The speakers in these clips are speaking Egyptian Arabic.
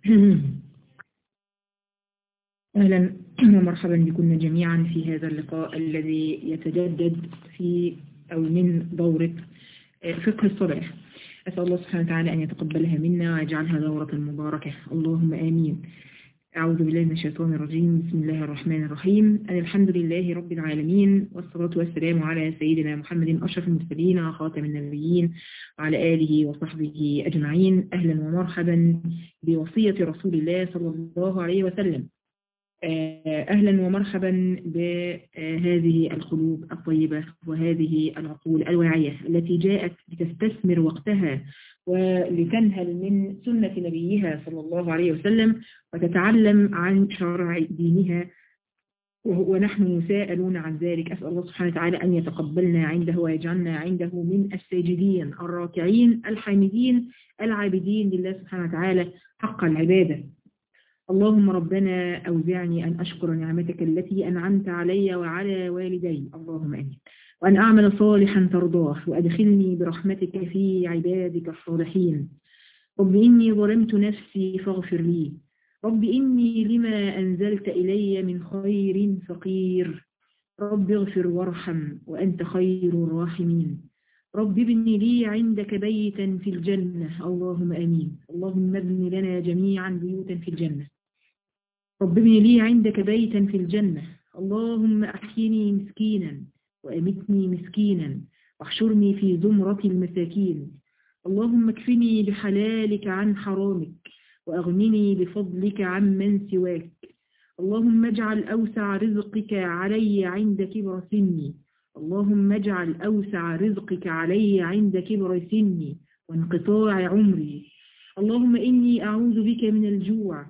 أهلا ومرحبا بكم جميعا في هذا اللقاء الذي يتجدد في أو من دورة فقه الصلاة أسأل الله سبحانه وتعالى أن يتقبلها منا ويجعلها دورة مباركة اللهم آمين أعوذ بالله من الشيطان الرجيم بسم الله الرحمن الرحيم أن الحمد لله رب العالمين والصلاة والسلام على سيدنا محمد أشرف المرسلين وخاتم النبيين وعلى آله وصحبه أجمعين أهلا ومرحبا بوصية رسول الله صلى الله عليه وسلم أهلا ومرحبا بهذه القلوب الطيبة وهذه العقول الواعية التي جاءت لتستثمر وقتها ولتنهل من سنة نبيها صلى الله عليه وسلم وتتعلم عن شرع دينها ونحن مساءلون عن ذلك أسأل الله سبحانه وتعالى أن يتقبلنا عنده ويجعلنا عنده من الساجدين الراكعين الحامدين العابدين لله سبحانه وتعالى حق العبادة اللهم ربنا أوزعني أن أشكر نعمتك التي أنعمت علي وعلى والدي اللهم أمين وأن أعمل صالحا ترضاه وأدخلني برحمتك في عبادك الصالحين رب إني ظلمت نفسي فاغفر لي رب إني لما أنزلت إلي من خير فقير رب اغفر وارحم وأنت خير الراحمين رب ابن لي عندك بيتا في الجنة اللهم أمين اللهم ابن لنا جميعا بيوتا في الجنة رب ابن لي عندك بيتا في الجنة اللهم أحيني مسكينا وأمتني مسكينا واحشرني في زمرة المساكين اللهم اكفني بحلالك عن حرامك وأغنني بفضلك عن من سواك اللهم اجعل أوسع رزقك علي عند كبر سني اللهم اجعل أوسع رزقك علي عند كبر سني وانقطاع عمري اللهم إني أعوذ بك من الجوع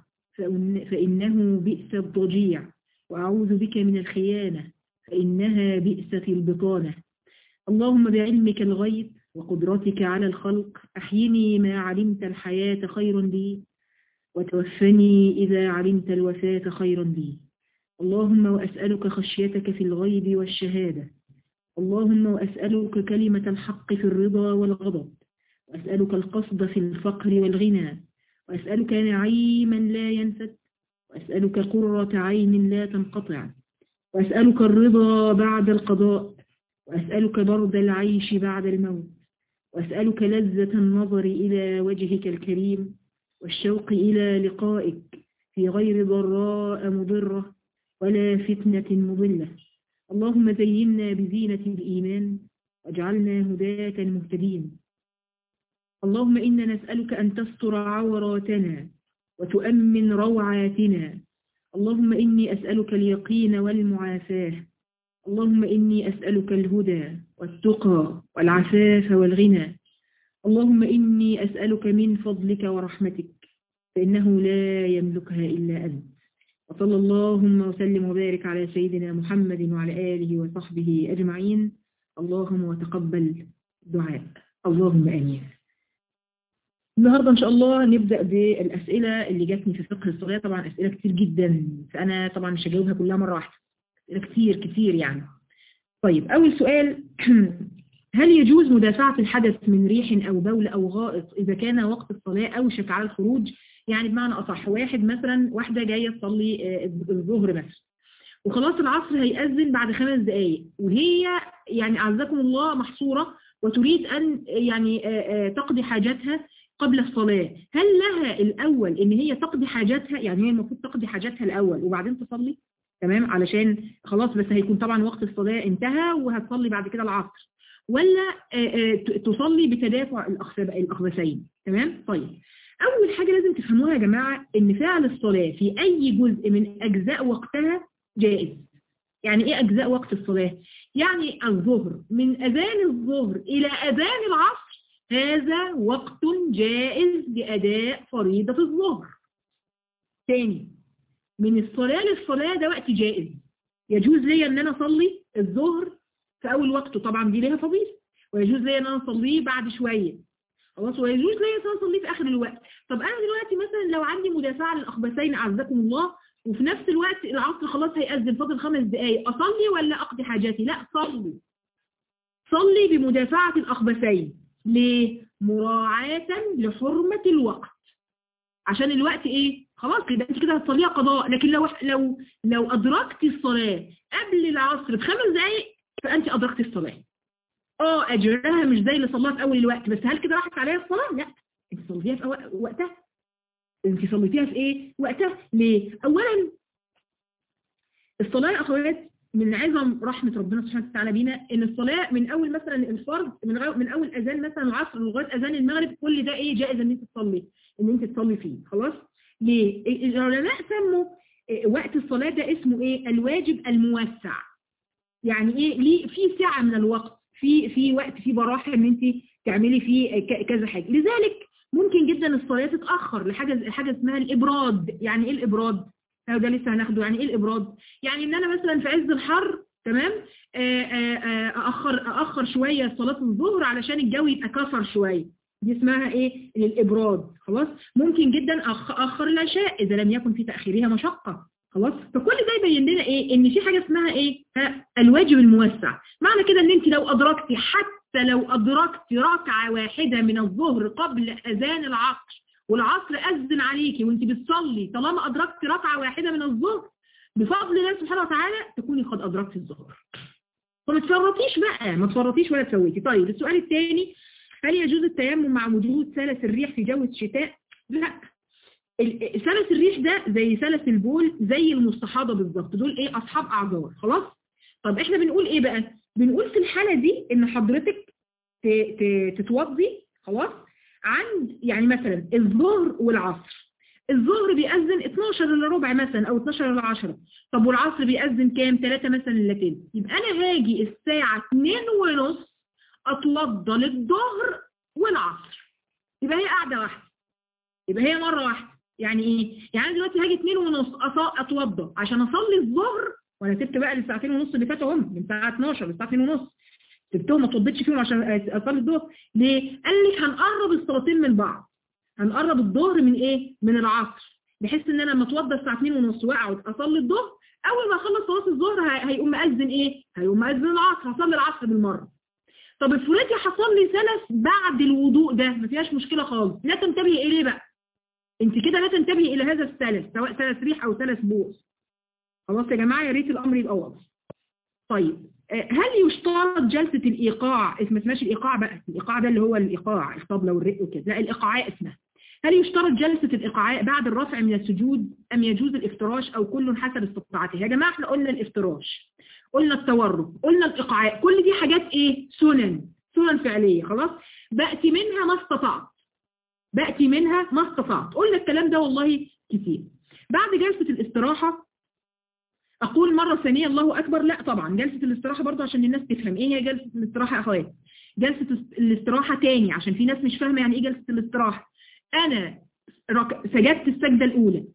فإنه بئس الضجيع وأعوذ بك من الخيانة فإنها بئست البطانة اللهم بعلمك الغيب وقدرتك على الخلق أحيني ما علمت الحياة خير لي وتوفني إذا علمت الوفاة خيرا لي اللهم وأسألك خشيتك في الغيب والشهادة اللهم وأسألك كلمة الحق في الرضا والغضب وأسألك القصد في الفقر والغنى وأسألك نعيما لا ينفد وأسألك قرة عين لا تنقطع وأسألك الرضا بعد القضاء وأسألك برد العيش بعد الموت وأسألك لذة النظر إلى وجهك الكريم والشوق إلى لقائك في غير ضراء مضرة ولا فتنة مضلة اللهم زينا بزينة الإيمان واجعلنا هداة مهتدين اللهم إنا نسألك أن تستر عوراتنا وتؤمن روعاتنا اللهم إني أسألك اليقين والمعافاة اللهم إني أسألك الهدى والتقى والعفاف والغنى اللهم إني أسألك من فضلك ورحمتك فإنه لا يملكها إلا أنت وصلى اللهم وسلم وبارك على سيدنا محمد وعلى آله وصحبه أجمعين اللهم وتقبل دعاء اللهم آمين النهاردة إن شاء الله نبدأ بالأسئلة اللي جاتني في فقه الصلاة طبعا أسئلة كتير جدا فأنا طبعا مش هجاوبها كلها مرة واحدة أسئلة كتير كتير يعني طيب أول سؤال هل يجوز مدافعة الحدث من ريح أو بول أو غائط إذا كان وقت الصلاة أوشك على الخروج يعني بمعنى أصح واحد مثلا واحدة جاية تصلي الظهر مثلا وخلاص العصر هيأذن بعد خمس دقايق وهي يعني أعزكم الله محصورة وتريد أن يعني تقضي حاجاتها قبل الصلاة هل لها الأول إن هي تقضي حاجاتها يعني هي المفروض تقضي حاجاتها الأول وبعدين تصلي تمام علشان خلاص بس هيكون طبعا وقت الصلاة انتهى وهتصلي بعد كده العصر ولا تصلي بتدافع الأخبثين تمام طيب أول حاجة لازم تفهموها يا جماعة إن فعل الصلاة في أي جزء من أجزاء وقتها جائز يعني إيه أجزاء وقت الصلاة؟ يعني الظهر من أذان الظهر إلى أذان العصر هذا وقت جائز لأداء فريضة الظهر ثاني من الصلاة للصلاة ده وقت جائز يجوز لي أن أنا أصلي الظهر في أول وقته طبعا دي ليها فضيلة ويجوز لي أن أنا أصليه بعد شوية خلاص ويجوز لي أن أصليه في آخر الوقت طب أنا دلوقتي مثلا لو عندي مدافعة للأخبثين أعزكم الله وفي نفس الوقت العصر خلاص هيأذن فاضل خمس دقايق أصلي ولا أقضي حاجاتي لا صلي صلي بمدافعة الأخبثين ليه؟ مراعاة لحرمة الوقت عشان الوقت ايه خلاص كده انت كده هتصليها قضاء لكن لو لو لو ادركتي الصلاه قبل العصر بخمس دقائق فانت ادركتي الصلاه اه اجرها مش زي اللي صلاها في اول الوقت بس هل كده راحت عليها الصلاه لا انت صليتيها في أو- وقتها انت صليتيها في ايه وقتها ليه اولا الصلاه يا اخوات من عظم رحمة ربنا سبحانه وتعالى بينا ان الصلاة من اول مثلا الفرض من, غو من اول اذان مثلا العصر لغاية اذان المغرب كل ده ايه جائز ان انت تصلي ان انت تصلي فيه خلاص ليه العلماء سموا إيه وقت الصلاة ده اسمه ايه الواجب الموسع يعني ايه ليه في سعة من الوقت في في وقت في براحة ان انت تعملي فيه ك- كذا حاجة لذلك ممكن جدا الصلاة تتأخر لحاجة حاجة اسمها الإبراد يعني ايه الإبراد أو ده لسه هناخده يعني ايه الإبراد يعني ان انا مثلا في عز الحر تمام آه، آه، آه، أأخر أأخر شوية صلاة الظهر علشان الجو يبقى كفر شوية دي اسمها ايه الإبراد خلاص ممكن جدا أخ- أأخر العشاء إذا لم يكن في تأخيرها مشقة خلاص فكل ده يبين لنا ايه ان في حاجة اسمها ايه ها، الواجب الموسع معنى كده ان انت لو ادركتي حتى لو ادركتي ركعة واحدة من الظهر قبل اذان العصر والعصر اذن عليكي وانت بتصلي طالما ادركتي ركعة واحدة من الظهر بفضل الله سبحانه وتعالى تكوني قد ادركتي الظهر فما تفرطيش بقى ما تفرطيش ولا تفوتي طيب السؤال الثاني هل يجوز التيمم مع وجود سلس الريح في جو الشتاء لا ال- سلس الريح ده زي سلس البول زي المستحاضة بالظبط دول ايه اصحاب اعذار خلاص طب احنا بنقول ايه بقى بنقول في الحالة دي ان حضرتك ت- ت- تتوضي خلاص عند يعني مثلا الظهر والعصر الظهر بيأذن 12 الا ربع مثلا او 12 الا 10 طب والعصر بيأذن كام 3 مثلا الا تلت يبقى انا هاجي الساعة 2 ونص اتوضى للظهر والعصر يبقى هي قاعدة واحدة يبقى هي مرة واحدة يعني ايه يعني أنا دلوقتي هاجي 2 ونص أص- اتوضى عشان اصلي الظهر وانا سبت بقى الساعتين ونص اللي فاتوا هم من الساعه 12 للساعه 2 ونص سبتهم ما اتوضيتش فيهم عشان اصلي الظهر ليه قال لك هنقرب الصلاتين من بعض هنقرب الظهر من ايه من العصر بحيث ان انا لما اتوضى الساعه 2 ونص واقعد اصلي الظهر اول ما اخلص صلاه الظهر هي- هيقوم مأذن ايه هيقوم مأذن العصر هصلي العصر بالمره طب افرضي حصل لي سلس بعد الوضوء ده ما فيهاش مشكله خالص لا تنتبهي اليه بقى انت كده لا تنتبهي الى هذا السلس سواء سلس ريح او سلس بوس خلاص يا جماعه يا ريت الامر يبقى واضح طيب آه، هل يشترط جلسة الإيقاع اسمها اسمهاش الإيقاع بقى الإيقاع ده اللي هو الإيقاع الطبلة والرق وكده لا الإيقاعاء اسمها هل يشترط جلسة الإيقاعاء بعد الرفع من السجود أم يجوز الافتراش أو كل حسب استطاعته يا جماعة احنا قلنا الافتراش قلنا التورك قلنا الإيقاعاء كل دي حاجات إيه سنن سنن فعلية خلاص بأتي منها ما استطعت بأتي منها ما استطعت قلنا الكلام ده والله كتير بعد جلسة الاستراحة أقول مرة ثانية الله أكبر لا طبعا جلسة الاستراحة برضه عشان الناس تفهم إيه هي جلسة الاستراحة يا أخوات جلسة الاستراحة تاني عشان في ناس مش فاهمة يعني إيه جلسة الاستراحة أنا رك... سجدت السجدة الأولى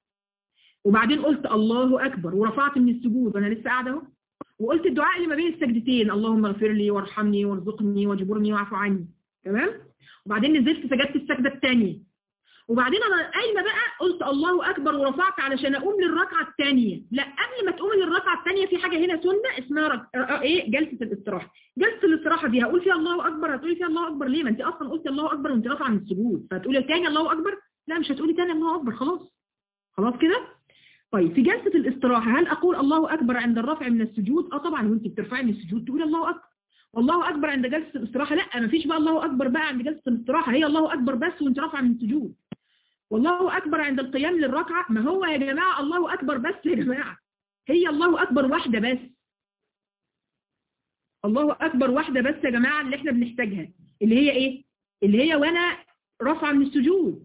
وبعدين قلت الله أكبر ورفعت من السجود وأنا لسه قاعدة أهو وقلت الدعاء اللي ما بين السجدتين اللهم اغفر لي وارحمني وارزقني واجبرني واعف عني تمام وبعدين نزلت سجدت السجدة الثانية وبعدين انا قايمه بقى قلت الله اكبر ورفعت علشان اقوم للركعه الثانيه لا قبل ما تقومي للركعه الثانيه في حاجه هنا سنه اسمها رك... آه ايه جلسه الاستراحه جلسه الاستراحه دي هقول فيها الله اكبر هتقولي فيها الله اكبر ليه ما انت اصلا قلتي الله اكبر وانت رافعه من السجود فهتقولي تاني الله اكبر لا مش هتقولي تاني الله اكبر خلاص خلاص كده طيب في جلسه الاستراحه هل اقول الله اكبر عند الرفع من السجود اه طبعا وانت بترفعي من السجود تقولي الله اكبر والله اكبر عند جلسه الاستراحه لا مفيش بقى الله اكبر بقى عند جلسه الاستراحه هي الله اكبر بس وانت رافعه من السجود والله أكبر عند القيام للركعة ما هو يا جماعة الله أكبر بس يا جماعة هي الله أكبر واحدة بس الله أكبر واحدة بس يا جماعة اللي احنا بنحتاجها اللي هي ايه اللي هي وانا رافعة من السجود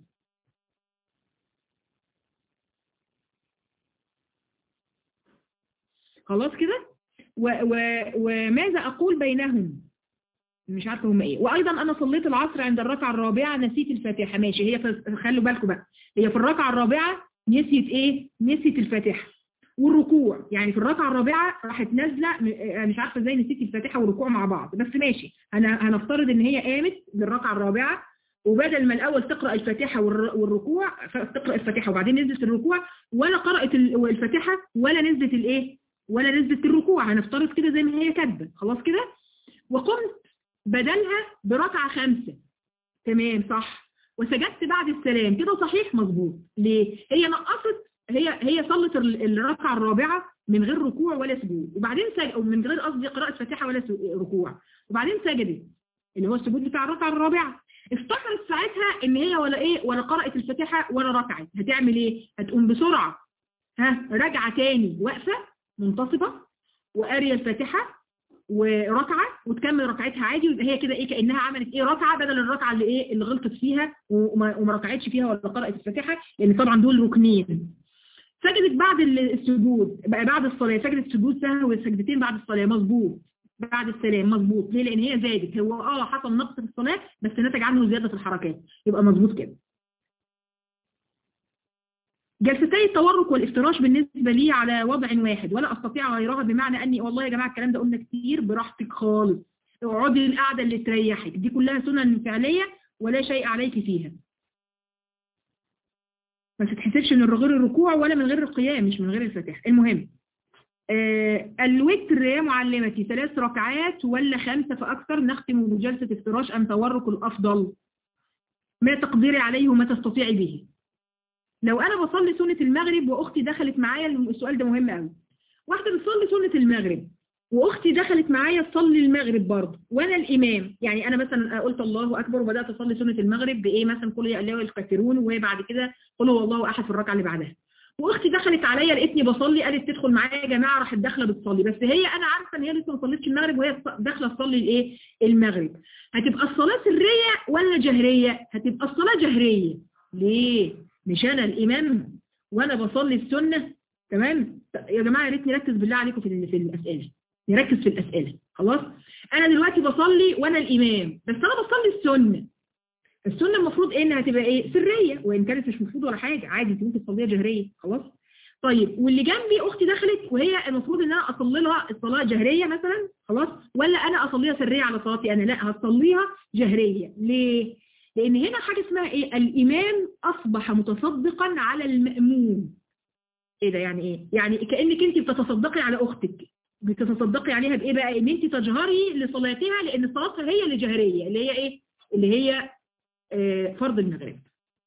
خلاص كده و و وماذا أقول بينهم مش عارفه هم ايه وايضا انا صليت العصر عند الركعه الرابعه نسيت الفاتحه ماشي هي في... خلوا بالكم بقى هي في الركعه الرابعه نسيت ايه نسيت الفاتحه والركوع يعني في الركعه الرابعه راحت نازله مش عارفه ازاي نسيت الفاتحه والركوع مع بعض بس ماشي انا هنفترض ان هي قامت بالركعه الرابعه وبدل ما الاول تقرا الفاتحه والركوع تقرا الفاتحه وبعدين نزلت الركوع ولا قرات الفاتحه ولا نزلت الايه ولا نزلت الركوع هنفترض كده زي ما هي كاتبه خلاص كده وقمت بدلها بركعة خمسة تمام صح وسجدت بعد السلام كده صحيح مظبوط ليه هي نقصت هي هي صلت الركعه الرابعه من غير ركوع ولا سجود وبعدين سجد او من غير قصدي قراءه فاتحه ولا ركوع وبعدين سجدت اللي هو السجود بتاع الركعه الرابعه افتكرت ساعتها ان هي ولا ايه ولا قرأت الفاتحه ولا ركعت هتعمل ايه هتقوم بسرعه ها راجعه تاني واقفه منتصبه وقاريه الفاتحه وركعه وتكمل ركعتها عادي ويبقى هي كده ايه كانها عملت ايه ركعه بدل الركعه اللي ايه اللي غلطت فيها وما, وما ركعتش فيها ولا قرأت الفاتحه لان طبعا دول ركنين سجدت بعد السجود بقى بعد الصلاه سجدت سجود سهو وسجدتين بعد الصلاه مظبوط بعد السلام مظبوط ليه لان هي زادت هو اه حصل نقص في الصلاه بس نتج عنه زياده في الحركات يبقى مظبوط كده جلستي التورك والافتراش بالنسبة لي على وضع واحد ولا أستطيع غيرها بمعنى أني والله يا جماعة الكلام ده قلنا كتير براحتك خالص اقعدي القعدة اللي تريحك دي كلها سنن فعلية ولا شيء عليك فيها ما تتحسبش من غير الركوع ولا من غير القيام مش من غير الفتح المهم آه الوتر يا معلمتي ثلاث ركعات ولا خمسة فأكثر نختم بجلسة افتراش أم تورك الأفضل ما تقدري عليه وما تستطيعي به لو انا بصلي سنة المغرب واختي دخلت معايا السؤال ده مهم قوي واحدة بتصلي سنة المغرب واختي دخلت معايا تصلي المغرب برضه وانا الامام يعني انا مثلا قلت الله اكبر وبدات اصلي سنة المغرب بايه مثلا قل يا الله الكافرون وبعد كده قل هو الله احد في الركعه اللي بعدها واختي دخلت عليا لقيتني بصلي قالت تدخل معايا يا جماعه راحت داخله بتصلي بس هي انا عارفه ان هي لسه ما صليتش المغرب وهي داخله تصلي الايه المغرب هتبقى الصلاه سريه ولا جهريه هتبقى الصلاه جهريه ليه مش انا الامام وانا بصلي السنة تمام يا جماعة يا ريت نركز بالله عليكم في في الاسئله نركز في الاسئله خلاص انا دلوقتي بصلي وانا الامام بس انا بصلي السنة السنة المفروض ايه انها تبقى ايه سرية وان كانت مش مفروض ولا حاجة عادي انت ممكن تصليها جهرية خلاص طيب واللي جنبي اختي دخلت وهي المفروض ان انا اصلي لها الصلاه جهريه مثلا خلاص ولا انا اصليها سريه على صلاتي انا لا هصليها جهريه ليه لأن هنا حاجة اسمها إيه الإمام أصبح متصدقا على المأموم إيه ده يعني إيه يعني كأنك أنت بتتصدقي على أختك بتتصدقي عليها بإيه بقى إن أنت تجهري لصلاتها لأن صلاتها هي اللي جهرية اللي هي إيه اللي هي آه فرض المغرب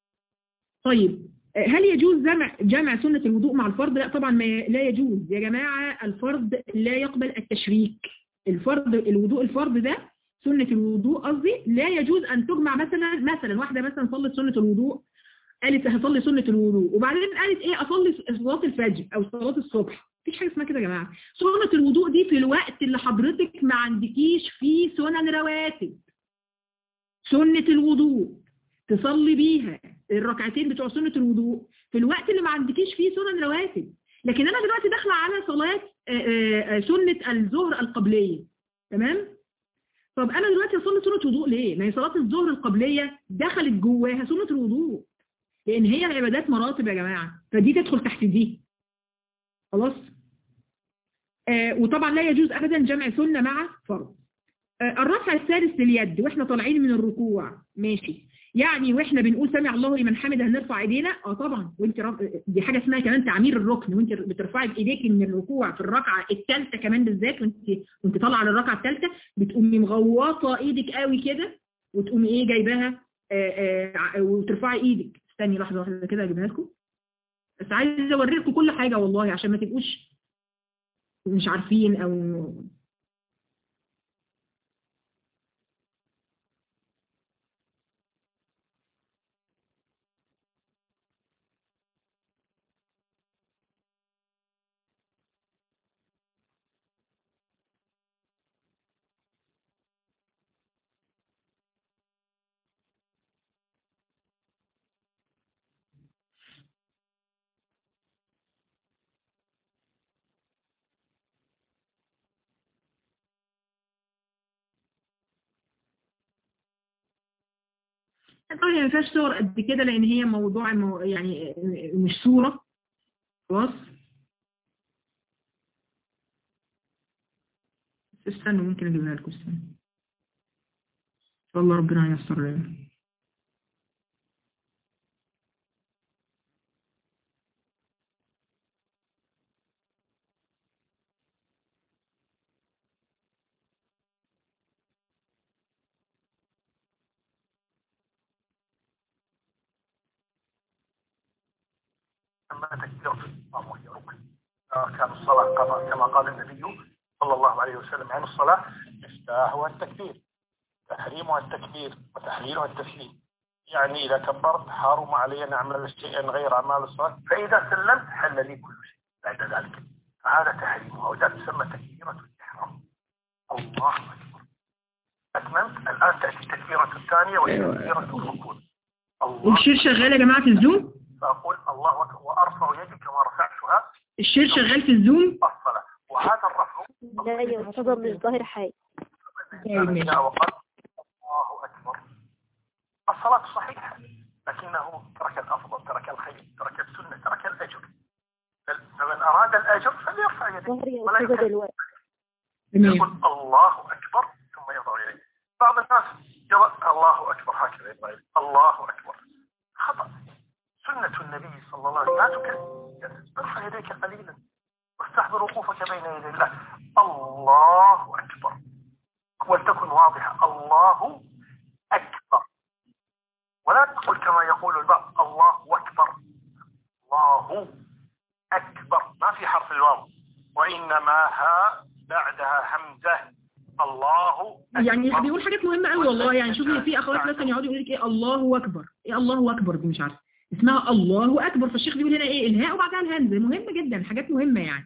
طيب هل يجوز جمع جمع سنة الوضوء مع الفرض لا طبعا ما لا يجوز يا جماعة الفرض لا يقبل التشريك الفرض الوضوء الفرض ده سنة الوضوء قصدي لا يجوز أن تجمع مثلا مثلا واحدة مثلا صلت سنة الوضوء قالت هصلي سنة الوضوء وبعدين قالت ايه اصلي صلاة الفجر او صلاة الصبح مفيش حاجة اسمها كده يا جماعة سنة الوضوء دي في الوقت اللي حضرتك ما عندكيش فيه سنن رواتب سنة الوضوء تصلي بيها الركعتين بتوع سنة الوضوء في الوقت اللي ما عندكيش فيه سنن رواتب لكن انا دلوقتي داخله على صلاة سنة الظهر القبلية تمام طب انا دلوقتي اصلي سنه وضوء ليه ما هي صلاه الظهر القبليه دخلت جواها سنه الوضوء لان هي العبادات مراتب يا جماعه فدي تدخل تحت دي خلاص آه وطبعا لا يجوز ابدا جمع سنه مع فرض آه الرفع الثالث لليد واحنا طالعين من الركوع ماشي يعني واحنا بنقول سمع الله لمن حمده هنرفع ايدينا اه طبعا وانت رف... دي حاجه اسمها كمان تعمير الركن وانت بترفعي بايديك من الركوع في الركعه الثالثه كمان بالذات وانت وانت طالعه للركعه الثالثه بتقومي مغوطه ايدك قوي كده وتقومي ايه جايباها وترفعي ايدك استني لحظه واحده كده اجيبها لكم بس عايزه اوريكم كل حاجه والله عشان ما تبقوش مش عارفين او طبعا هي ما فيهاش صور قد كده لان هي موضوع مو يعني مش صورة خلاص استنوا ممكن اجيبها لكم استنوا ان شاء الله ربنا ييسر لنا أما تكبيرة الإحرام وهي ركن أركان الصلاة كما قال النبي صلى الله عليه وسلم عن الصلاة مفتاحها التكبير تحريمها التكبير وتحليلها التسليم يعني إذا كبرت حرم علي أن أعمل شيئا غير أعمال الصلاة فإذا سلمت حل لي كل شيء بعد ذلك فهذا تحريمها وذا تسمى تكبيرة الإحرام الله أكبر أتممت الآن تأتي التكبيرة الثانية وهي أيوة. تكبيرة الركوع الشير شغال يا جماعة في الزوم فأقول الله أكبر وأرفع يدي كما رفعتها الشير شغال في الزوم الصلاة وهذا الرفع لا يعتبر مش ظاهر حي وقال الله أكبر الصلاة صحيحة لكنه ترك الأفضل ترك الخير ترك السنة ترك الأجر فمن أراد الأجر فليرفع يديه ولا يقول الله أكبر ثم يضع يديه بعض الناس يضع الله أكبر هكذا يضع الله أكبر خطأ سنة النبي صلى الله عليه وسلم لا تكلم ارفع يديك قليلا واستحضر وقوفك بين يدي الله الله أكبر ولتكن واضحة الله أكبر ولا تقول كما يقول البعض الله أكبر الله أكبر ما في حرف الواو وإنما ها بعدها همزة الله أكبر. يعني بيقول حاجات مهمة قوي والله يعني شوفي في أخوات مثلا يقعدوا يقول لك إيه الله أكبر إيه الله أكبر دي مش عارفة اسمها الله أكبر فالشيخ بيقول هنا إيه الهاء وبعدها الهمزة مهمة جدا حاجات مهمة يعني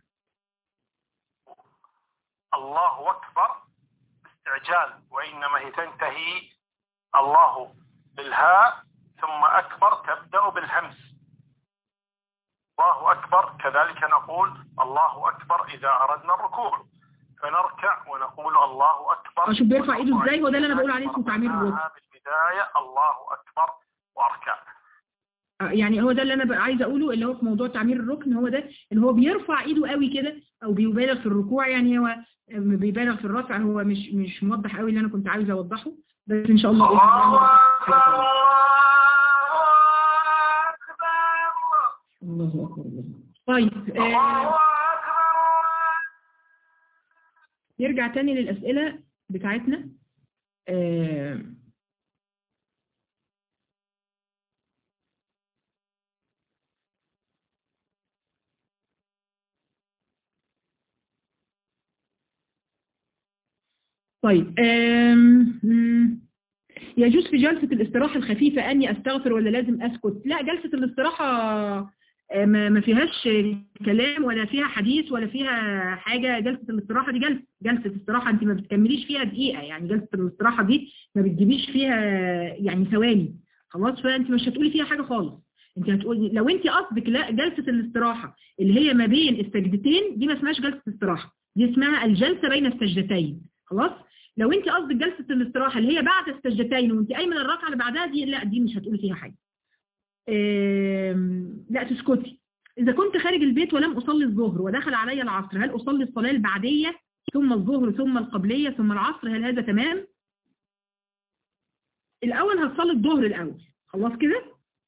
الله أكبر باستعجال وإنما هي تنتهي الله بالهاء ثم أكبر تبدأ بالهمس الله أكبر كذلك نقول الله أكبر إذا أردنا الركوع فنركع ونقول الله أكبر أشوف بيرفع إيده إزاي وده اللي أنا بقول عليه اسمه تعمير الركوع بالبداية الله أكبر وأركع آه، يعني هو ده اللي انا عايزه اقوله اللي هو في موضوع تعمير الركن هو ده اللي هو بيرفع ايده قوي كده او بيبالغ في الركوع يعني هو بيبالغ في الرفع هو مش مش موضح قوي اللي انا كنت عايزه اوضحه بس ان شاء الله الله اكبر طيب آه نرجع تاني للاسئله بتاعتنا آه طيب يجوز في جلسة الاستراحة الخفيفة أني أستغفر ولا لازم أسكت لا جلسة الاستراحة آه، ما فيهاش كلام ولا فيها حديث ولا فيها حاجة جلسة الاستراحة دي جلسة جلسة استراحة انت ما بتكمليش فيها دقيقة يعني جلسة الاستراحة دي ما بتجيبيش فيها يعني ثواني خلاص فانت مش هتقولي فيها حاجة خالص انت هتقولي لو انت قصدك لا جلسة الاستراحة اللي هي ما بين السجدتين دي ما اسمهاش جلسة استراحة دي اسمها الجلسة بين السجدتين خلاص لو انت قصدك جلسة الاستراحة اللي هي بعد السجدتين وانت قايمه الركعة اللي بعدها دي لا دي مش هتقولي فيها حاجة لا تسكتي إذا كنت خارج البيت ولم أصلي الظهر ودخل علي العصر هل أصلي الصلاة البعدية ثم الظهر ثم القبلية ثم العصر هل هذا تمام؟ الأول هتصلي الظهر الأول خلاص كده؟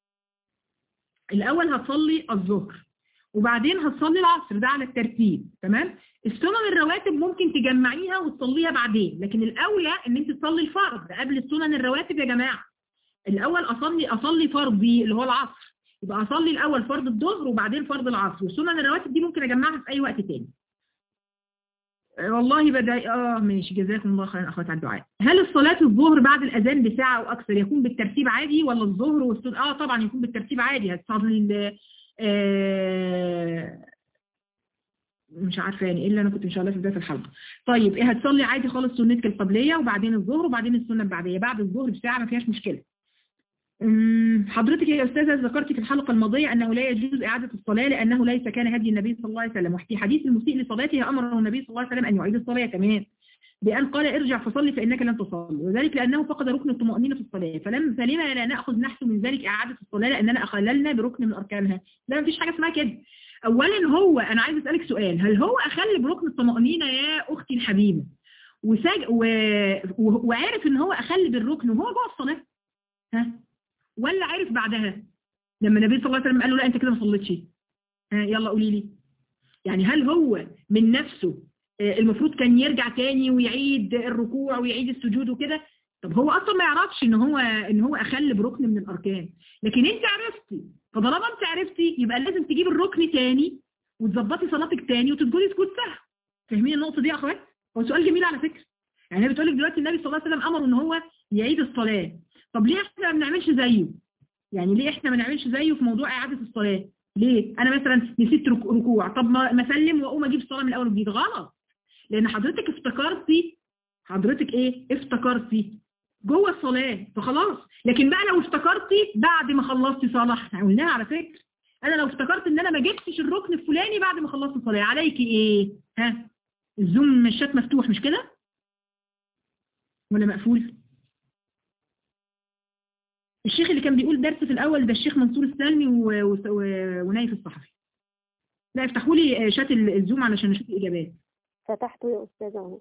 الأول هتصلي الظهر وبعدين هتصلي العصر ده على الترتيب تمام السنن الرواتب ممكن تجمعيها وتصليها بعدين لكن الأولى ان انت تصلي الفرض قبل السنن الرواتب يا جماعة الأول أصلي أصلي فرضي اللي هو العصر يبقى أصلي الأول فرض الظهر وبعدين فرض العصر والسنن الرواتب دي ممكن أجمعها في أي وقت تاني والله بدأ اه ماشي جزاكم الله خيرا اخوات على الدعاء هل الصلاة الظهر بعد الاذان بساعة او اكثر يكون بالترتيب عادي ولا الظهر والسنة اه طبعا يكون بالترتيب عادي هتصلي آه، مش عارفه يعني ايه اللي انا كنت ان شاء الله في بدايه الحلقه طيب ايه هتصلي عادي خالص سنتك القبليه وبعدين الظهر وبعدين السنه البعديه بعد الظهر بساعه ما فيهاش مشكله حضرتك يا أستاذة ذكرت في الحلقة الماضية أنه لا يجوز إعادة الصلاة لأنه ليس كان هدي النبي صلى الله عليه وسلم وفي حديث المسيء لصلاته أمره النبي صلى الله عليه وسلم أن يعيد الصلاة كمان بأن قال ارجع فصلي فإنك لن تصلي وذلك لأنه فقد ركن الطمأنينة في الصلاة فلم فلما لا نأخذ نحن من ذلك إعادة الصلاة لأننا أخللنا بركن من أركانها لا مفيش حاجة اسمها كده أولا هو أنا عايز أسألك سؤال هل هو أخل بركن الطمأنينة يا أختي الحبيبة وساج و... و... وعارف ان هو أخل بالركن وهو جوه الصلاة ها ولا عارف بعدها لما النبي صلى الله عليه وسلم قال له لا انت كده ما صليتش ها يلا قولي لي يعني هل هو من نفسه آه، المفروض كان يرجع تاني ويعيد الركوع ويعيد السجود وكده طب هو اصلا ما يعرفش ان هو ان هو اخل بركن من الاركان لكن انت عرفتي فطالما انت عرفتي يبقى لازم تجيب الركن تاني وتظبطي صلاتك تاني وتسجدي سجود سهو فاهمين النقطه دي يا اخوات هو سؤال جميل على فكره يعني هي بتقول لك دلوقتي النبي صلى الله عليه وسلم امره ان هو يعيد الصلاه طب ليه احنا ما بنعملش زيه يعني ليه احنا ما نعملش زيه في موضوع اعاده الصلاه ليه انا مثلا نسيت رك- ركوع طب ما ما اسلم واقوم اجيب الصلاه من الاول وجديد غلط لان حضرتك افتكرتي حضرتك ايه افتكرتي جوه الصلاه فخلاص لكن بقى لو افتكرتي بعد ما خلصتي صلاه احنا قلناها على فكره انا لو افتكرت ان انا ما جبتش الركن الفلاني بعد ما خلصت الصلاه عليكي ايه ها الزوم الشات مفتوح مش كده ولا مقفول الشيخ اللي كان بيقول درس في الاول ده الشيخ منصور السلمي و- و- و- ونايف الصحفي لا افتحوا لي شات ال- الزوم علشان اشوف الاجابات فتحته يا أستاذة أهو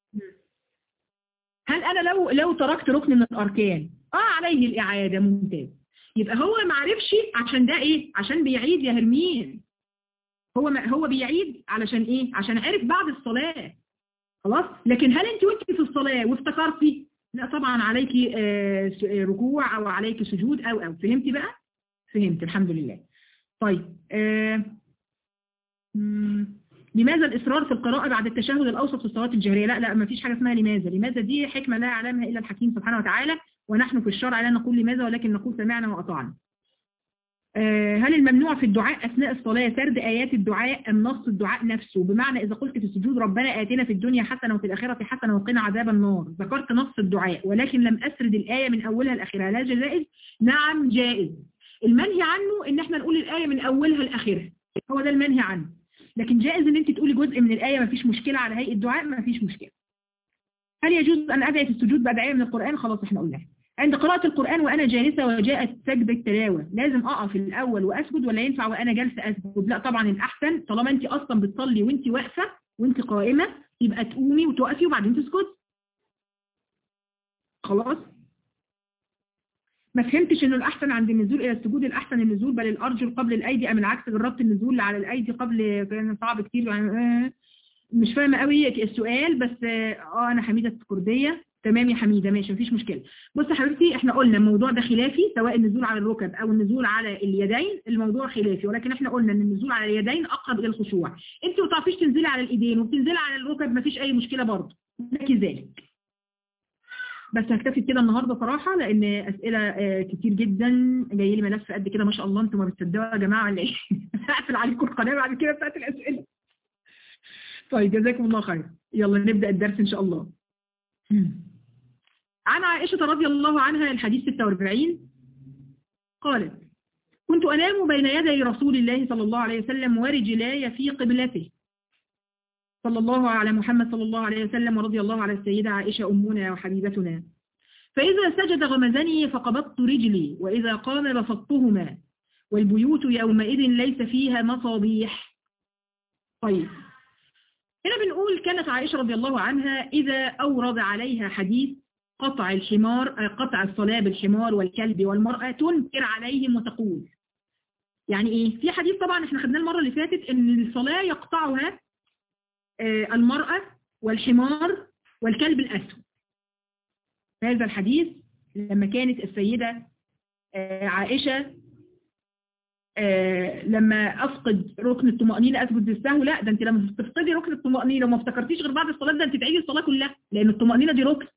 هل انا لو لو تركت ركن من الاركان اه عليه الاعاده ممتاز يبقى هو ما عرفش عشان ده ايه عشان بيعيد يا هرمين هو ما هو بيعيد علشان ايه عشان عرف بعد الصلاه خلاص لكن هل انت وانت في الصلاه وافتكرتي لا طبعا عليكي آه، س- آه، ركوع او عليكي سجود او او فهمتي بقى فهمت الحمد لله طيب آه، مم، لماذا الإصرار في القراءة بعد التشهد الأوسط في الصلاة الجهرية لا لا ما فيش حاجة اسمها لماذا لماذا دي حكمة لا يعلمها إلا الحكيم سبحانه وتعالى ونحن في الشرع لا نقول لماذا ولكن نقول سمعنا وأطعنا آه، هل الممنوع في الدعاء أثناء الصلاة سرد آيات الدعاء أم نص الدعاء نفسه بمعنى إذا قلت في السجود ربنا آتنا في الدنيا حسنة وفي الآخرة حسنة وقنا عذاب النار ذكرت نص الدعاء ولكن لم أسرد الآية من أولها لآخرها لا جائز نعم جائز المنهي عنه إن احنا نقول الآية من أولها لآخرها هو ده المنهي عنه لكن جائز ان انت تقولي جزء من الآية ما فيش مشكلة على هيئة دعاء ما فيش مشكلة هل يجوز أن أدعي في السجود بأدعية من القرآن خلاص احنا قلناها عند قراءة القرآن وأنا جالسة وجاءت سجدة تلاوة لازم أقف الأول وأسجد ولا ينفع وأنا جالسة أسجد لا طبعا الأحسن طالما أنت أصلا بتصلي وأنت واقفة وأنت قائمة يبقى تقومي وتقفي وبعدين تسجدي خلاص ما فهمتش انه الاحسن عند النزول الى السجود الاحسن النزول بل الارجل قبل الايدي ام العكس جربت النزول على الايدي قبل كان صعب كتير يعني آه، مش فاهمه قوي السؤال بس اه آه، انا حميده الكرديه تمام يا حميده ماشي مفيش مشكله بص يا حبيبتي احنا قلنا الموضوع ده خلافي سواء النزول على الركب او النزول على اليدين الموضوع خلافي ولكن احنا قلنا ان النزول على اليدين اقرب الى الخشوع انت ما تعرفيش تنزلي على الايدين وبتنزلي على الركب مفيش اي مشكله برضه لك ذلك بس هكتفي بكده النهارده صراحه لان اسئله آه، كتير جدا جاي لي ملف قد كده ما شاء الله انتم ما بتصدقوا يا جماعه ولا ايه؟ هقفل عليكم القناه بعد كده بتاعت الاسئله. طيب جزاكم الله خير يلا نبدا الدرس ان شاء الله. عن عائشه رضي الله عنها الحديث 46 قالت كنت انام بين يدي رسول الله صلى الله عليه وسلم ورجلاي في قبلته صلى الله على محمد صلى الله عليه وسلم ورضي الله على السيدة عائشة أمنا وحبيبتنا فإذا سجد غمزني فقبضت رجلي وإذا قام بسطتهما والبيوت يومئذ ليس فيها مصابيح طيب هنا بنقول كانت عائشة رضي الله عنها إذا أورد عليها حديث قطع الحمار قطع الصلاة بالحمار والكلب والمرأة تنكر عليهم وتقول يعني إيه؟ في حديث طبعا احنا خدناه المرة اللي فاتت إن الصلاة يقطعها آه، المرأة والحمار والكلب الأسود هذا الحديث لما كانت السيدة آه، عائشة آه، لما أفقد ركن الطمأنينة أثبت بالسهو لا ده أنت لما تفقدي ركن الطمأنينة وما افتكرتيش غير بعد الصلاة ده أنت تعيدي الصلاة كلها لأن الطمأنينة دي ركن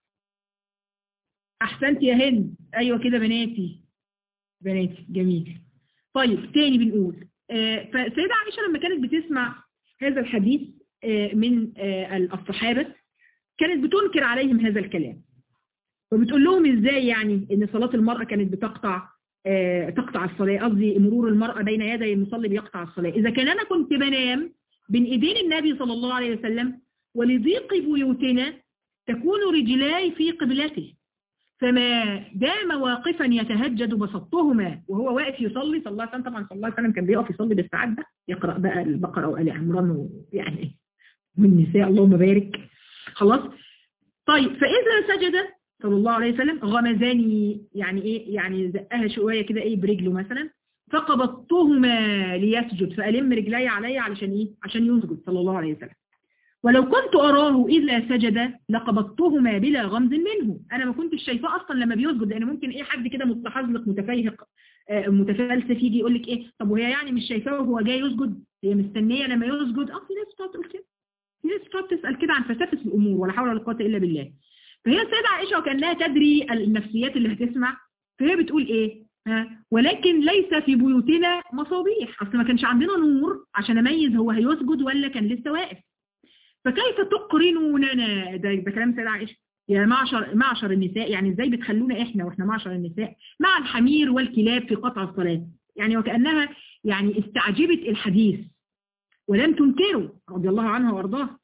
أحسنت يا هند أيوة كده بناتي بناتي جميل طيب تاني بنقول آه، فالسيدة عائشة لما كانت بتسمع هذا الحديث آه، من آه، الصحابة كانت بتنكر عليهم هذا الكلام وبتقول لهم ازاي يعني ان صلاة المرأة كانت بتقطع آه، تقطع الصلاة قصدي مرور المرأة بين يدي المصلي بيقطع الصلاة إذا كان أنا كنت بنام بين إيدين النبي صلى الله عليه وسلم ولضيق بيوتنا تكون رجلاي في قبلته فما دام واقفا يتهجد بسطهما وهو واقف يصلي صلى الله عليه وسلم طبعا صلى الله عليه وسلم كان بيقف يصلي بالساعات ده يقرأ بقى البقرة وآل عمران يعني والنساء اللهم بارك خلاص طيب فإذا سجد صلى الله عليه وسلم غمزاني يعني ايه يعني زقها شوية كده ايه برجله مثلا فقبضتهما ليسجد فألم رجلي علي علشان ايه عشان يسجد صلى الله عليه وسلم ولو كنت أراه إذا سجد لقبضتهما بلا غمز منه أنا ما كنتش شايفاه أصلا لما بيسجد لأن ممكن إيه حد كده متحزلق متفيهق آه، متفلسف يجي يقول لك ايه طب وهي يعني مش شايفاه وهو جاي يسجد هي مستنيه لما يسجد اه في ناس بتقعد تقول كده في ناس بتقعد تسال كده عن فلسفه الامور ولا حول ولا قوه الا بالله فهي السيده عائشه وكانها تدري النفسيات اللي هتسمع فهي بتقول ايه ها ولكن ليس في بيوتنا مصابيح اصل ما كانش عندنا نور عشان اميز هو هيسجد ولا كان لسه واقف فكيف تقرنوننا ده, ده كلام سيدة عائشة يا معشر معشر النساء يعني ازاي بتخلونا احنا واحنا معشر النساء مع الحمير والكلاب في قطع الصلاة يعني وكأنها يعني استعجبت الحديث ولم تنكره رضي الله عنها وارضاها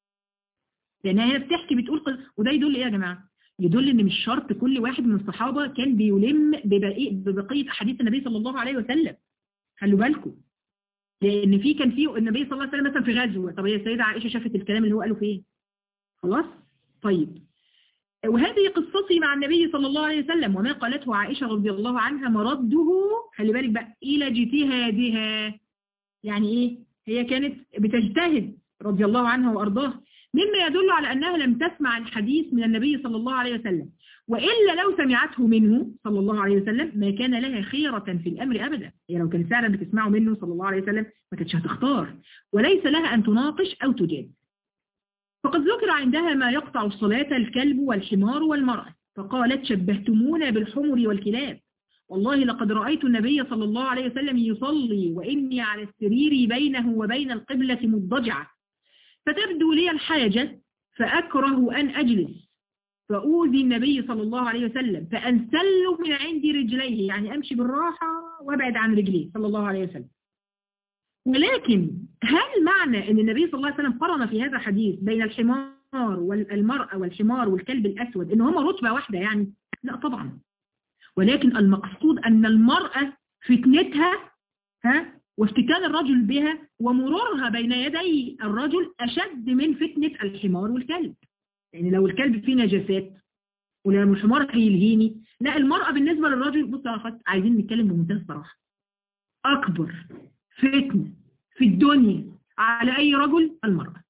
لانها هي بتحكي بتقول قل- وده يدل ايه يا جماعه يدل ان مش شرط كل واحد من الصحابه كان بيلم ببقية, ببقيه احاديث النبي صلى الله عليه وسلم خلوا بالكم لان في كان في النبي صلى الله عليه وسلم مثلا في غزوه طب هي السيده عائشه شافت الكلام اللي هو قاله فين خلاص طيب وهذه قصتي مع النبي صلى الله عليه وسلم وما قالته عائشه رضي الله عنها مرده خلي بالك بقى الى اجتهادها يعني ايه هي كانت بتجتهد رضي الله عنها وارضاها مما يدل على انها لم تسمع الحديث من النبي صلى الله عليه وسلم وإلا لو سمعته منه صلى الله عليه وسلم ما كان لها خيرة في الأمر أبدا هي لو كانت فعلا بتسمعه منه صلى الله عليه وسلم ما كانتش هتختار وليس لها أن تناقش أو تجاد فقد ذكر عندها ما يقطع الصلاة الكلب والحمار والمرأة فقالت شبهتمونا بالحمر والكلاب والله لقد رأيت النبي صلى الله عليه وسلم يصلي وإني على السرير بينه وبين القبلة مضجعة فتبدو لي الحاجة فأكره أن أجلس فأوذي النبي صلى الله عليه وسلم فأنسل من عند رجليه يعني أمشي بالراحة وابعد عن رجليه صلى الله عليه وسلم ولكن هل معنى أن النبي صلى الله عليه وسلم قرن في هذا الحديث بين الحمار والمرأة والحمار والكلب الأسود إن هما رتبة واحدة يعني لا طبعا ولكن المقصود أن المرأة فتنتها ها وافتتان الرجل بها ومرورها بين يدي الرجل أشد من فتنة الحمار والكلب يعني لو الكلب فيه نجاسات ولو الحمار هيلهيني لا المرأة بالنسبة للرجل بص يا أخوات عايزين نتكلم بمنتهى الصراحة أكبر فتنة في الدنيا على أي رجل المرأة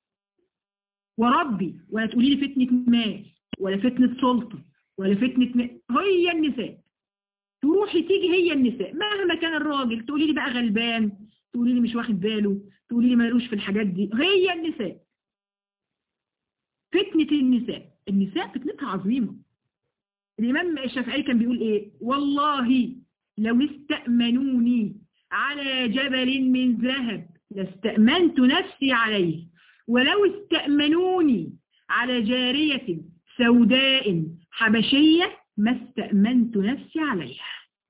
وربي ولا تقولي لي فتنة مال ولا فتنة سلطة ولا فتنة م... هي النساء تروحي تيجي هي النساء مهما كان الراجل تقولي لي بقى غلبان تقولي لي مش واخد باله تقولي لي مالوش في الحاجات دي هي النساء فتنة النساء النساء فتنتها عظيمة الإمام الشافعي كان بيقول إيه والله لو استأمنوني على جبل من ذهب لاستأمنت نفسي عليه ولو استأمنوني على جارية سوداء حبشية ما استأمنت نفسي عليها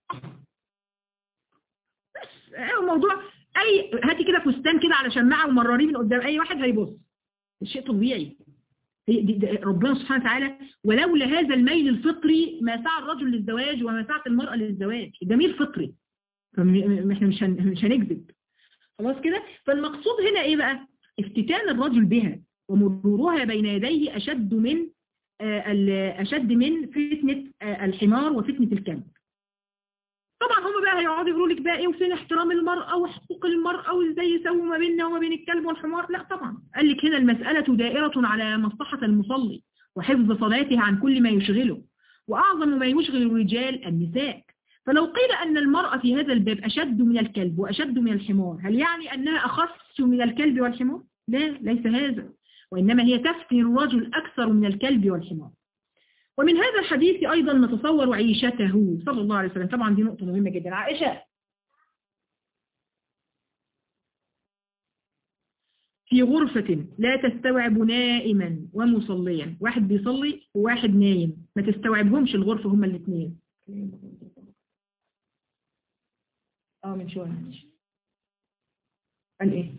بس الموضوع أي هاتي كده فستان كده على شماعة ومرريه من قدام أي واحد هيبص شيء طبيعي دي دي ربنا سبحانه وتعالى ولولا هذا الميل الفطري ما سعى الرجل للزواج وما سعت المرأة للزواج ده ميل فطري احنا مش مش هنكذب خلاص كده فالمقصود هنا ايه بقى افتتان الرجل بها ومرورها بين يديه اشد من اشد من فتنة الحمار وفتنة الكلب طبعا هم بقى هيقعدوا يقولوا لك بقى ايه وفين احترام المرأة وحقوق المرأة وازاي يسووا ما بيننا وما بين الكلب والحمار لا طبعا قال لك هنا المسألة دائرة على مصلحة المصلي وحفظ صلاته عن كل ما يشغله وأعظم ما يشغل الرجال النساء فلو قيل أن المرأة في هذا الباب أشد من الكلب وأشد من الحمار هل يعني أنها أخص من الكلب والحمار؟ لا ليس هذا وإنما هي تفتن الرجل أكثر من الكلب والحمار ومن هذا الحديث أيضا نتصور عيشته صلى الله عليه وسلم طبعا دي نقطة مهمة جدا عائشة في غرفة لا تستوعب نائما ومصليا واحد بيصلي وواحد نايم ما تستوعبهمش الغرفة هما الاثنين اه من شوية قال ايه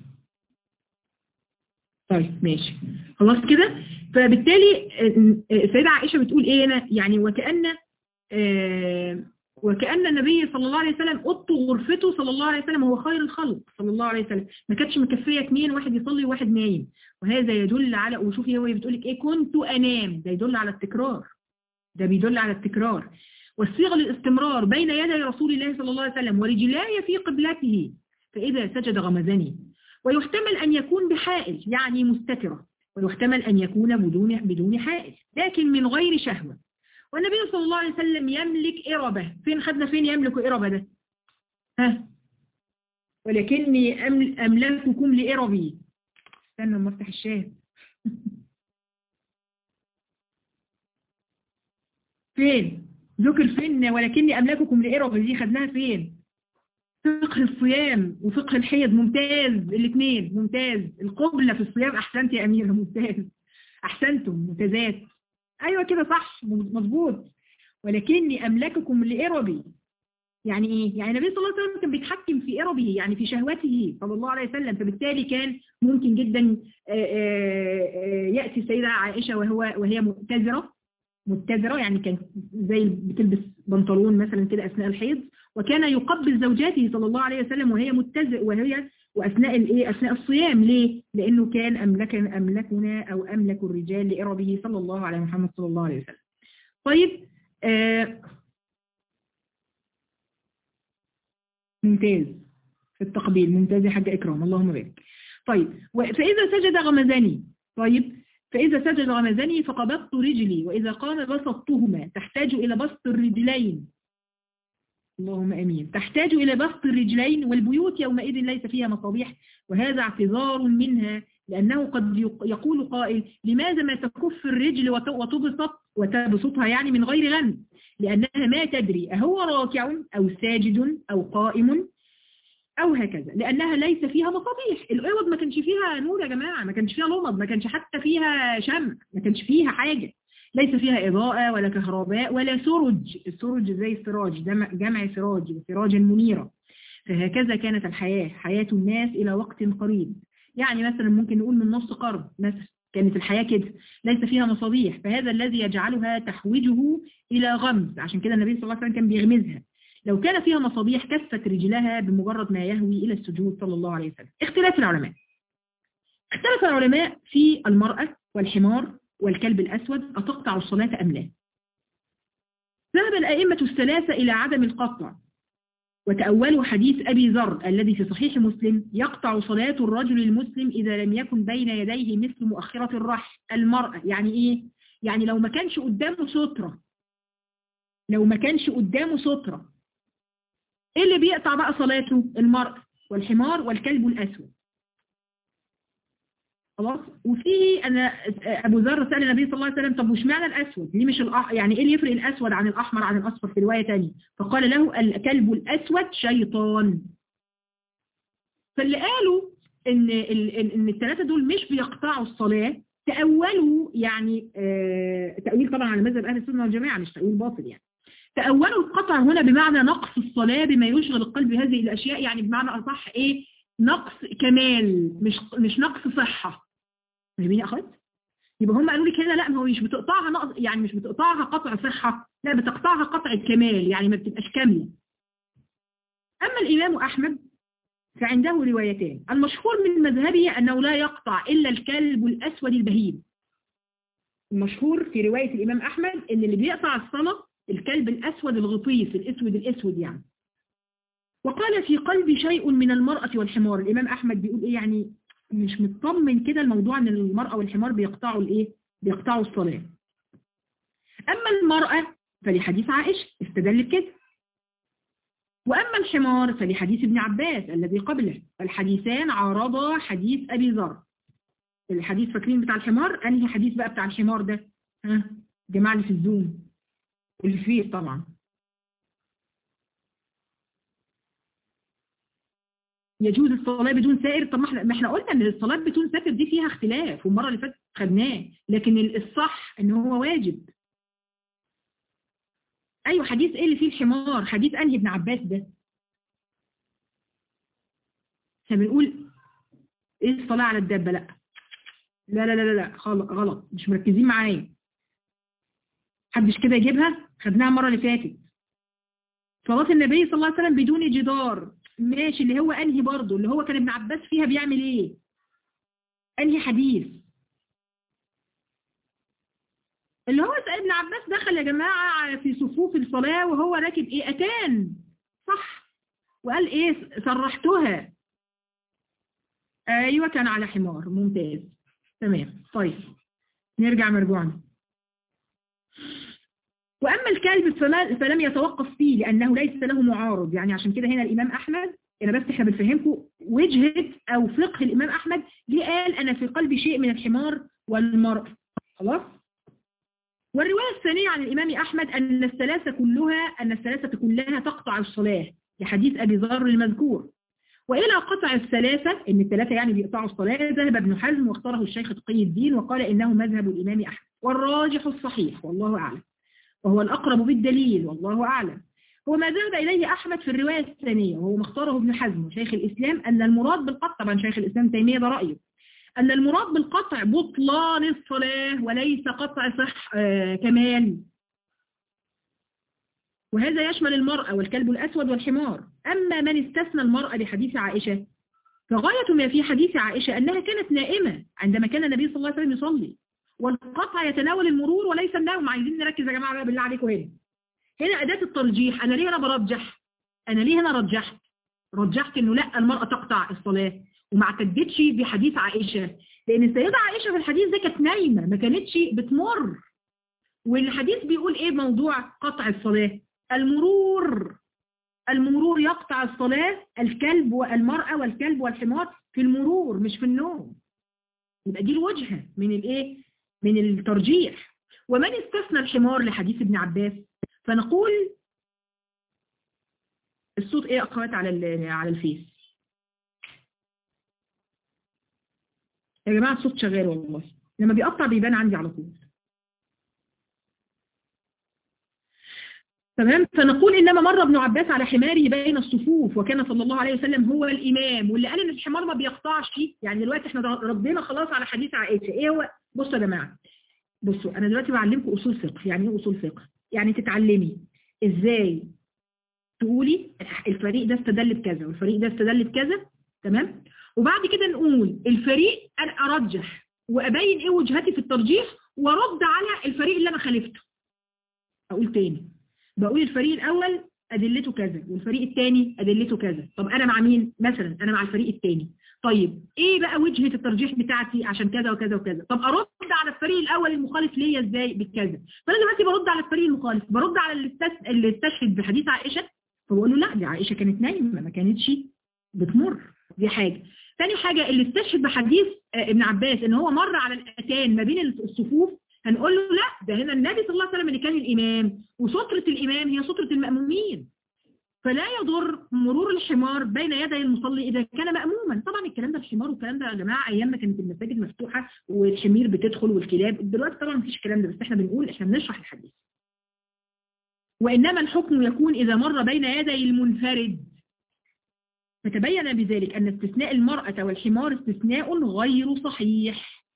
طيب ماشي خلاص كده فبالتالي السيدة عائشة بتقول ايه هنا يعني وكأن آه وكأن النبي صلى الله عليه وسلم أطوا غرفته صلى الله عليه وسلم هو خير الخلق صلى الله عليه وسلم ما كانتش مكفية اثنين واحد يصلي وواحد نايم وهذا يدل على وشوفي هو بتقول لك ايه كنت أنام ده يدل على التكرار ده بيدل على التكرار والصيغة للاستمرار بين يدي رسول الله صلى الله عليه وسلم ورجلاي في قبلته فإذا سجد غمزني ويحتمل أن يكون بحائل يعني مستترة ويحتمل أن يكون بدون بدون حائل لكن من غير شهوة والنبي صلى الله عليه وسلم يملك إربة فين خدنا فين يملك إربة ده ها ولكني أمل- أملككم لإربي استنى لما افتح الشاهد فين ذكر فين ولكني أملككم لإربي دي خدناها فين فقه الصيام وفقه الحيض ممتاز الاثنين ممتاز القبلة في الصيام أحسنت يا أميرة ممتاز أحسنتم ممتازات أيوة كده صح مظبوط ولكني أملككم لإربي يعني إيه؟ يعني النبي صلى الله عليه وسلم كان بيتحكم في إربه يعني في شهوته صلى الله عليه وسلم فبالتالي كان ممكن جدا آه، آه، آه، يأتي السيدة عائشة وهو وهي مؤتزرة متزرة يعني كانت زي بتلبس بنطلون مثلا كده أثناء الحيض وكان يقبل زوجاته صلى الله عليه وسلم وهي متزر وهي وأثناء الإيه أثناء الصيام ليه؟ لأنه كان أملك أملكنا أو أملك الرجال لإربه صلى الله عليه محمد صلى الله عليه وسلم طيب آه ممتاز في التقبيل ممتاز يا حاجة إكرام اللهم بارك طيب و- فإذا سجد غمزني طيب فإذا سجد غمزني فقبضت رجلي وإذا قام بسطتهما تحتاج إلى بسط الرجلين اللهم أمين تحتاج إلى بسط الرجلين والبيوت يومئذ ليس فيها مصابيح وهذا اعتذار منها لأنه قد يق- يقول قائل لماذا ما تكف الرجل وت- وتبسط وتبسطها يعني من غير غمز لأنها ما تدري أهو راكع أو ساجد أو قائم أو هكذا لأنها ليس فيها مصابيح الأوض ما كانش فيها نور يا جماعة ما كانش فيها لمض ما كانش حتى فيها شمع ما كانش فيها حاجة ليس فيها إضاءة ولا كهرباء ولا سرج السرج زي السراج جمع, جمع سراج سراجا منيرة فهكذا كانت الحياة حياة الناس إلى وقت قريب يعني مثلا ممكن نقول من نص قرن مثلا كانت الحياة كده ليس فيها مصابيح فهذا الذي يجعلها تحوجه إلى غمز عشان كده النبي صلى الله عليه وسلم كان بيغمزها لو كان فيها مصابيح كفت رجلها بمجرد ما يهوي إلى السجود صلى الله عليه وسلم اختلاف العلماء اختلف العلماء في المرأة والحمار والكلب الأسود أتقطع الصلاة أم لا ذهب الأئمة الثلاثة إلى عدم القطع وتأولوا حديث أبي ذر الذي في صحيح مسلم يقطع صلاة الرجل المسلم إذا لم يكن بين يديه مثل مؤخرة الرحل المرأة يعني إيه؟ يعني لو ما كانش قدامه سترة لو ما كانش قدامه سترة إيه اللي بيقطع بقى صلاته المرأة والحمار والكلب الأسود خلاص وفي أنا أبو ذر سأل النبي صلى الله عليه وسلم طب وش معنى الأسود ليه مش الأح... يعني إيه اللي يفرق الأسود عن الأحمر عن الأصفر في رواية تانية فقال له الكلب الأسود شيطان فاللي قالوا إن ال... إن إن الثلاثة دول مش بيقطعوا الصلاة تأولوا يعني آه... تأويل طبعا على مذهب أهل السنة والجماعة مش تأويل باطل يعني تأولوا القطع هنا بمعنى نقص الصلاة بما يشغل القلب بهذه الأشياء يعني بمعنى أصح إيه نقص كمال مش مش نقص صحة فاهمين يا أخوات؟ يبقى هم قالوا لي كده لا ما هو مش بتقطعها نقص يعني مش بتقطعها قطع صحة لا بتقطعها قطع كمال يعني ما بتبقاش كاملة أما الإمام أحمد فعنده روايتان المشهور من مذهبه أنه لا يقطع إلا الكلب الأسود البهيم المشهور في رواية الإمام أحمد أن اللي بيقطع الصلاة الكلب الأسود الغطيس الأسود الأسود يعني وقال في قلبي شيء من المرأة والحمار الإمام أحمد بيقول إيه يعني مش مطمن كده الموضوع أن المرأة والحمار بيقطعوا الإيه بيقطعوا الصلاة أما المرأة فلحديث عائشة استدل بكده وأما الحمار فلحديث ابن عباس الذي قبله الحديثان عارضا حديث أبي ذر الحديث فاكرين بتاع الحمار أنهي حديث بقى بتاع الحمار ده ها جماعة اللي في الزوم اللي فيه طبعا يجوز الصلاة بدون سائر طب ما احنا ما احنا قلنا ان الصلاة بدون سائر دي فيها اختلاف والمرة اللي فاتت خدناه لكن الصح ان هو واجب ايوه حديث ايه اللي فيه الحمار حديث انهي ابن عباس ده احنا بنقول ايه الصلاة على الدابة لا لا لا لا لا غلط مش مركزين معايا حدش كده يجيبها خدناها المرة اللي فاتت صلاة النبي صلى الله عليه وسلم بدون جدار ماشي اللي هو انهي برضه اللي هو كان ابن عباس فيها بيعمل ايه انهي حديث اللي هو ابن عباس دخل يا جماعة في صفوف الصلاة وهو راكب ايه اتان صح وقال ايه صرحتها ايوه كان على حمار ممتاز تمام طيب نرجع مرجوعنا وأما الكلب فما فلم يتوقف فيه لأنه ليس له معارض يعني عشان كده هنا الإمام أحمد أنا بس احنا بنفهمكم وجهة أو فقه الإمام أحمد ليه قال أنا في قلبي شيء من الحمار والمرء خلاص والرواية الثانية عن الإمام أحمد أن الثلاثة كلها أن الثلاثة كلها تقطع الصلاة لحديث أبي ذر المذكور وإلى قطع الثلاثة إن الثلاثة يعني بيقطعوا الصلاة ذهب ابن حزم واختاره الشيخ تقي الدين وقال إنه مذهب الإمام أحمد والراجح الصحيح والله أعلم وهو الأقرب بالدليل والله أعلم هو ما ذهب إليه أحمد في الرواية الثانية وهو مختاره ابن حزم وشيخ الإسلام أن المراد بالقطع طبعا شيخ الإسلام تيمية ده رأيه أن المراد بالقطع بطلان الصلاة وليس قطع صح آه كمال وهذا يشمل المرأة والكلب الأسود والحمار أما من استثنى المرأة لحديث عائشة فغاية ما في حديث عائشة أنها كانت نائمة عندما كان النبي صلى الله عليه وسلم يصلي والقطع يتناول المرور وليس النوم عايزين نركز يا جماعة بقى بالله عليكم هنا هنا أداة الترجيح أنا ليه أنا برجح أنا ليه هنا رجحت رجحت أنه لا المرأة تقطع الصلاة وما اعتدتش بحديث عائشة لأن السيدة عائشة في الحديث ده كانت نايمة ما كانتش بتمر والحديث بيقول إيه موضوع قطع الصلاة المرور المرور يقطع الصلاة الكلب والمرأة والكلب والحمار في المرور مش في النوم يبقى دي الوجهة من الايه من الترجيح ومن استثنى الحمار لحديث ابن عباس فنقول الصوت ايه اخوات على على الفيس يا جماعة الصوت شغال والله لما بيقطع بيبان عندي على طول تمام فنقول إنما مر ابن عباس على حماره بين الصفوف وكان صلى الله عليه وسلم هو الإمام واللي قال إن الحمار ما بيقطعش يعني دلوقتي احنا ردينا خلاص على حديث عائشة إيه هو بصوا يا جماعة بصوا أنا دلوقتي بعلمكم أصول فقه يعني إيه أصول فقه يعني تتعلمي إزاي تقولي الفريق ده استدل بكذا والفريق ده استدل بكذا تمام وبعد كده نقول الفريق أنا أرجح وأبين إيه وجهتي في الترجيح وارد على الفريق اللي أنا خالفته أقول تاني بقول الفريق الأول أدلته كذا والفريق الثاني أدلته كذا طب أنا مع مين مثلا أنا مع الفريق الثاني طيب إيه بقى وجهة الترجيح بتاعتي عشان كذا وكذا وكذا طب أرد على الفريق الأول المخالف ليا إزاي بالكذا فأنا دلوقتي برد على الفريق المخالف برد على اللي, استس... اللي استشهد بحديث عائشة فبقول له لا دي عائشة كانت نايمة ما كانتش بتمر دي حاجة ثاني حاجة اللي استشهد بحديث ابن عباس ان هو مر على الأتان ما بين الصفوف هنقول له لا ده هنا النبي صلى الله عليه وسلم اللي كان الإمام وسترة الإمام هي سترة المأمومين فلا يضر مرور الحمار بين يدي المصلي إذا كان مأموما طبعا الكلام ده الحمار والكلام ده يا جماعة أيام ما كانت المساجد مفتوحة والحمير بتدخل والكلاب دلوقتي طبعا مفيش الكلام ده بس احنا بنقول احنا بنشرح الحديث وإنما الحكم يكون إذا مر بين يدي المنفرد فتبين بذلك أن استثناء المرأة والحمار استثناء غير صحيح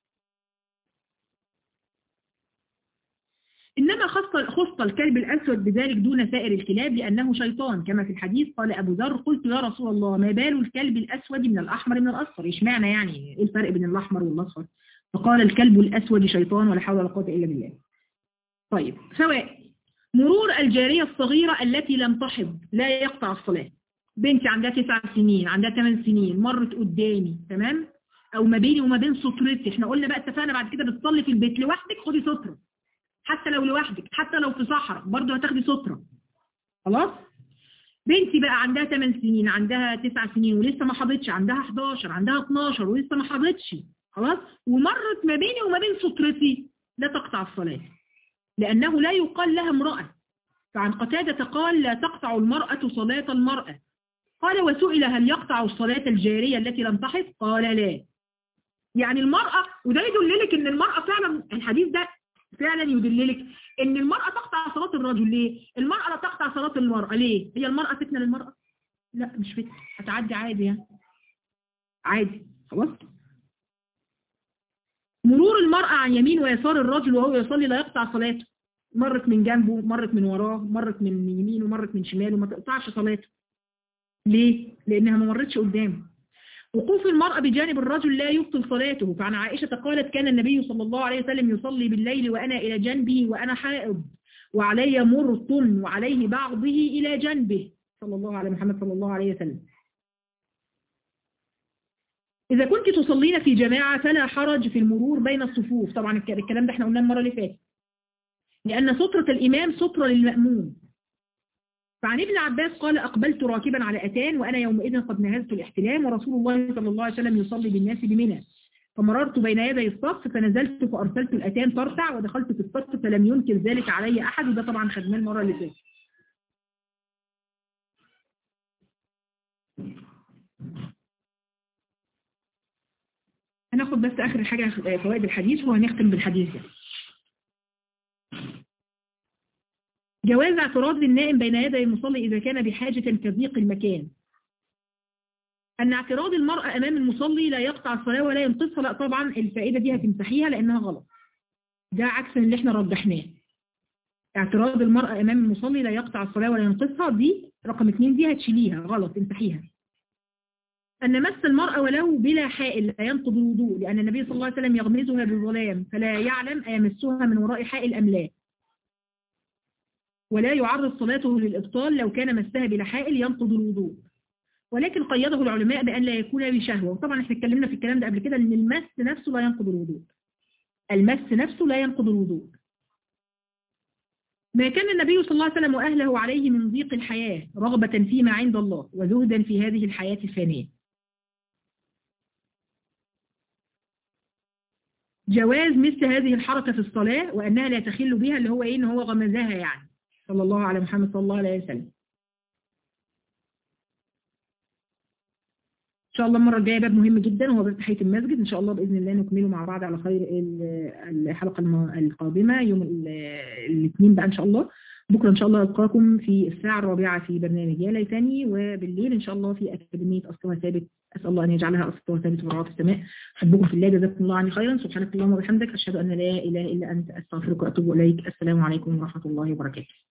إنما خص خص الكلب الأسود بذلك دون سائر الكلاب لأنه شيطان كما في الحديث قال أبو ذر قلت يا رسول الله ما بال الكلب الأسود من الأحمر من الأصفر إيش معنى يعني إيه الفرق بين الأحمر والأصفر فقال الكلب الأسود شيطان ولا حول ولا قوة إلا بالله طيب سواء مرور الجارية الصغيرة التي لم تحض لا يقطع الصلاة بنتي عندها تسع سنين عندها ثمان سنين مرت قدامي تمام او ما بيني وما بين سترتي احنا قلنا بقى اتفقنا بعد كده بتصلي في البيت لوحدك خدي ستره حتى لو لوحدك حتى لو في صحراء برضه هتاخدي ستره خلاص بنتي بقى عندها 8 سنين عندها 9 سنين ولسه ما حضتش عندها 11 عندها 12 ولسه ما حضتش خلاص ومرت ما بيني وما بين سترتي لا تقطع الصلاه لانه لا يقال لها امراه فعن قتادة قال لا تقطع المرأة صلاة المرأة قال وسئل هل يقطع الصلاة الجارية التي لم تحض قال لا يعني المرأة وده يدللك ان المرأة فعلا الحديث ده فعلا يدللك ان المرأة تقطع صلاة الرجل ليه المرأة لا تقطع صلاة المرأة ليه هي المرأة فتنة للمرأة لا مش فتنة هتعدي عادي يعني عادي خلاص مرور المرأة عن يمين ويسار الرجل وهو يصلي لا يقطع صلاته مرت من جنبه مرت من وراه مرت من يمينه مرت من شماله ما تقطعش صلاته ليه؟ لأنها ما مرتش قدامه وقوف المرأة بجانب الرجل لا يبطل صلاته فعن عائشة قالت كان النبي صلى الله عليه وسلم يصلي بالليل وأنا إلى جنبه وأنا حائض وعلي مرط وعليه بعضه إلى جنبه صلى الله عليه محمد صلى الله عليه وسلم إذا كنت تصلين في جماعة فلا حرج في المرور بين الصفوف طبعا الكلام ده احنا قلناه المرة اللي فاتت لأن سترة الإمام سترة للمأموم فعن ابن عباس قال أقبلت راكبا على أتان وأنا يومئذ قد نهزت الاحتلام ورسول الله صلى الله عليه وسلم يصلي بالناس بمنى فمررت بين يدي الصف فنزلت فأرسلت الأتان ترتع ودخلت في الصف فلم ينكر ذلك علي أحد وده طبعا خدناه المرة اللي فاتت هناخد بس آخر حاجة فوائد الحديث وهنختم بالحديث ده جواز اعتراض النائم بين يدي المصلي إذا كان بحاجة كضيق المكان أن اعتراض المرأة أمام المصلي لا يقطع الصلاة ولا ينقصها لا طبعا الفائدة دي هتمسحيها لأنها غلط ده عكس اللي احنا رجحناه اعتراض المرأة أمام المصلي لا يقطع الصلاة ولا ينقصها دي رقم اتنين دي هتشيليها غلط امسحيها أن مس المرأة ولو بلا حائل لا ينقض الوضوء لأن النبي صلى الله عليه وسلم يغمزها بالظلام فلا يعلم أيمسها من وراء حائل أم لا ولا يعرض صلاته للإبطال لو كان مسها بلا حائل ينقض الوضوء ولكن قيده العلماء بأن لا يكون بشهوة وطبعا احنا اتكلمنا في الكلام ده قبل كده ان المس نفسه لا ينقض الوضوء المس نفسه لا ينقض الوضوء ما كان النبي صلى الله عليه وسلم وأهله عليه من ضيق الحياة رغبة فيما عند الله وزهدا في هذه الحياة الفانية جواز مثل هذه الحركة في الصلاة وأنها لا تخل بها اللي هو إيه إن هو غمزها يعني صلى الله على محمد صلى الله عليه وسلم إن شاء الله المرة الجاية باب مهم جدا وهو باب تحية المسجد إن شاء الله بإذن الله نكمله مع بعض على خير الحلقة القادمة يوم الاثنين بقى إن شاء الله بكرة إن شاء الله ألقاكم في الساعة الرابعة في برنامج يا ليتني وبالليل إن شاء الله في أكاديمية أصلها ثابت أسأل الله أن يجعلها أصلها ثابت ورعاة السماء أحبكم في الله جزاكم الله عني خيرا سبحانك اللهم وبحمدك أشهد أن لا إله إلا أنت أستغفرك وأتوب إليك السلام عليكم ورحمة الله وبركاته